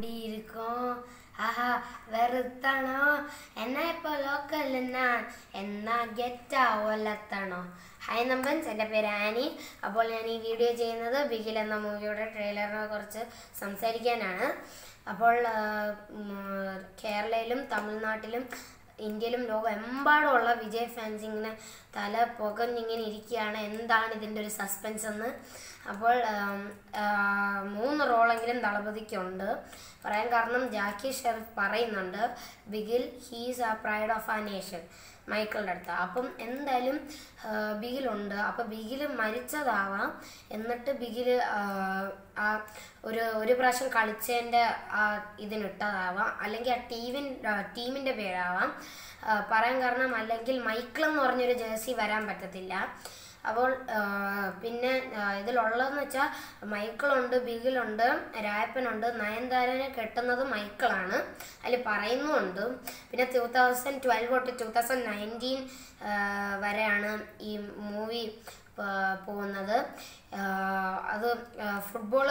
எப்படி இருக்கும் ஆஹா வெறுத்தானோ என்ன இப்போ ലോക്കൽ நான் എന്നാ ഗെറ്റാ ഒലത്തണോ ഹായ് നമ്പൻസ് എൻ്റെ പേര് ആനി അപ്പോൾ ഞാൻ ഈ വീഡിയോ ചെയ്യുന്നത് ബിഗിൽ എന്ന മൂവിയുടെ ട്രെയിലറിനെ കുറിച്ച് സംസാരിക്കാനാണ് അപ്പോൾ ആ, ഉം, കേരളയിലും തമിഴ്നാട്ടിലും ഇന്ത്യയിലും ലോകമെമ്പാടുമുള്ള വിജയ് ഫാൻസ് ഇങ്ങനെ തല പുകഞ്ഞിങ്ങനെ ഇരിക്കുകയാണ് എന്താണ് ഇതിൻ്റെ ഒരു സസ്പെൻസ് എന്ന് അപ്പോൾ ആം, ആ, മൂന്ന് റോളെങ്കിലും ദളപതിക്കുണ്ട് പറയാൻ കാരണം ജാക്കി ഷെറഫ് പറയുന്നുണ്ട് Bigil he's a pride of a nation മൈക്കിളുടെ അടുത്ത് അപ്പം എന്തായാലും ആ, ബിഗിലുണ്ട് അപ്പം ബിഗിൽ മരിച്ചതാവാം എന്നിട്ട് ബിഗിൽ ആ ഒരു ഒരു പ്രാവശ്യം കളിച്ചതിൻ്റെ ആ ഇതിനിട്ടതാവാം അല്ലെങ്കിൽ ആ ടീമിൻ ടീമിൻ്റെ പേരാവാം ആ, പറയാൻ കാരണം അല്ലെങ്കിൽ മൈക്കിൾ എന്ന് പറഞ്ഞൊരു ജേഴ്സി വരാൻ പറ്റത്തില്ല അപ്പോൾ ആ, പിന്നെ ആ, ഇതിലുള്ളതെന്ന് വെച്ചാൽ മൈക്കിളുണ്ട് ബിഗിലുണ്ട് രായപ്പനുണ്ട് നയൻതാരനെ കെട്ടുന്നത് മൈക്കിളാണ് അതിൽ പറയുന്നുമുണ്ട് പിന്നെ ടൂ തൗസൻഡ് ട്വൽവ് തൊട്ട് ടൂ തൗസൻഡ് നയൻറ്റീൻ വരെയാണ് ഈ മൂവി പോകുന്നത് ആ, അത് ഫുട്ബോൾ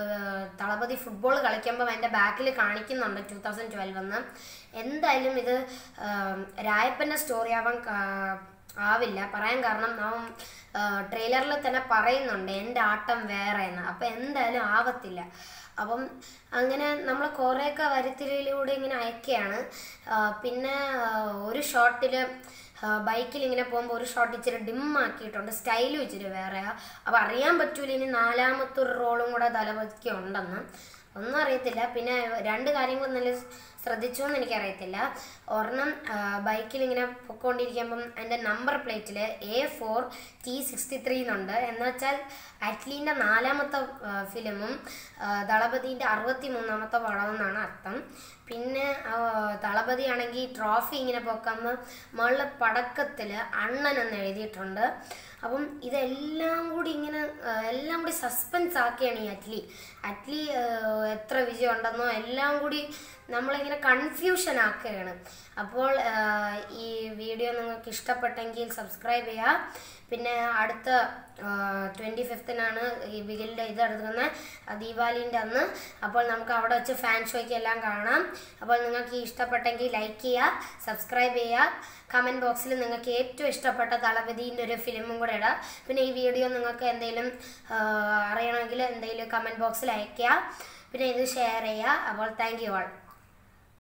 തളപതി ഫുട്ബോൾ കളിക്കുമ്പോൾ അതിൻ്റെ ബാക്കിൽ കാണിക്കുന്നുണ്ട് ടൂ തൗസൻഡ് ട്വൽവ് എന്ന് എന്തായാലും ഇത് ആ, രായപ്പൻ്റെ സ്റ്റോറി ആവാൻ കാ- ആവില്ല പറയാൻ കാരണം അവൻ ട്രെയിലറിൽ തന്നെ പറയുന്നുണ്ട് എൻ്റെ ആട്ടം വേറെ എന്ന് അപ്പം എന്തായാലും ആവത്തില്ല അപ്പം അങ്ങനെ നമ്മൾ കുറേയൊക്കെ വരുത്തിരിയിലൂടെ ഇങ്ങനെ അയക്കുകയാണ് ആ, പിന്നെ ആ, ഒരു ഷോട്ടിൽ ബൈക്കിൽ ഇങ്ങനെ പോകുമ്പോൾ ഒരു ഷോട്ട് ഇച്ചിരി ഡിം ആക്കിയിട്ടുണ്ട് സ്റ്റൈലും ഇച്ചിരി വേറെ അപ്പം അറിയാൻ പറ്റൂല ഇനി നാലാമത്തെ ഒരു റോളും കൂടെ തലപതിക്ക് ഉണ്ടെന്ന് ഒന്നും അറിയത്തില്ല പിന്നെ രണ്ട് കാര്യങ്ങൾ നല്ല ശ്രദ്ധിച്ചോ എന്ന് എനിക്കറിയത്തില്ല ഒരെണ്ണം ബൈക്കിൽ ഇങ്ങനെ പൊക്കോണ്ടിരിക്കുമ്പം എൻ്റെ നമ്പർ പ്ലേറ്റിൽ A four T sixty three എന്നുണ്ട് എന്ന് വെച്ചാൽ അറ്റ്ലീൻ്റെ നാലാമത്തെ ഫിലിമും ദളപതിൻ്റെ അറുപത്തി മൂന്നാമത്തെ പടം എന്നാണ് അർത്ഥം പിന്നെ ആ, ദളപതി ആണെങ്കിൽ ട്രോഫി ഇങ്ങനെ പൊക്കുമ്പോൾ മുകളിൽ പടക്കത്തിൽ അണ്ണൻ എന്ന് എഴുതിയിട്ടുണ്ട് അപ്പം ഇതെല്ലാം കൂടി ഇങ്ങനെ ആ, എല്ലാം കൂടി സസ്പെൻസ് ആക്കിയാണ് ഈ അറ്റ്ലി അറ്റ്ലി ആ, എത്ര വിജയം ഉണ്ടെന്നോ എല്ലാം കൂടി നമ്മളിങ്ങനെ കൺഫ്യൂഷൻ ആക്കുകയാണ് അപ്പോൾ ആ, ഈ വീഡിയോ നിങ്ങൾക്ക് ഇഷ്ടപ്പെട്ടെങ്കിൽ സബ്സ്ക്രൈബ് ചെയ്യുക പിന്നെ അടുത്ത ട്വൻറ്റി ഫിഫ്തിനാണ് ഈ ബിഗിലിൻ്റെ ഇത് എടുക്കുന്നത് ദീപാവലിൻ്റെ അന്ന് അപ്പോൾ നമുക്ക് അവിടെ വെച്ച് ഫാൻ ഷോയ്ക്ക് എല്ലാം കാണാം അപ്പോൾ നിങ്ങൾക്ക് ഈ ഇഷ്ടപ്പെട്ടെങ്കിൽ ലൈക്ക് ചെയ്യുക സബ്സ്ക്രൈബ് ചെയ്യുക കമൻറ്റ് ബോക്സിൽ നിങ്ങൾക്ക് ഏറ്റവും ഇഷ്ടപ്പെട്ട തളപതിൻ്റെ ഒരു ഫിലിമും കൂടെ ഇടാം പിന്നെ ഈ വീഡിയോ നിങ്ങൾക്ക് എന്തെങ്കിലും ആ, അറിയണമെങ്കിൽ എന്തെങ്കിലും കമൻറ്റ് ബോക്സിൽ അയയ്ക്കുക പിന്നെ ഇത് ഷെയർ ചെയ്യുക അപ്പോൾ താങ്ക് യു ആൾ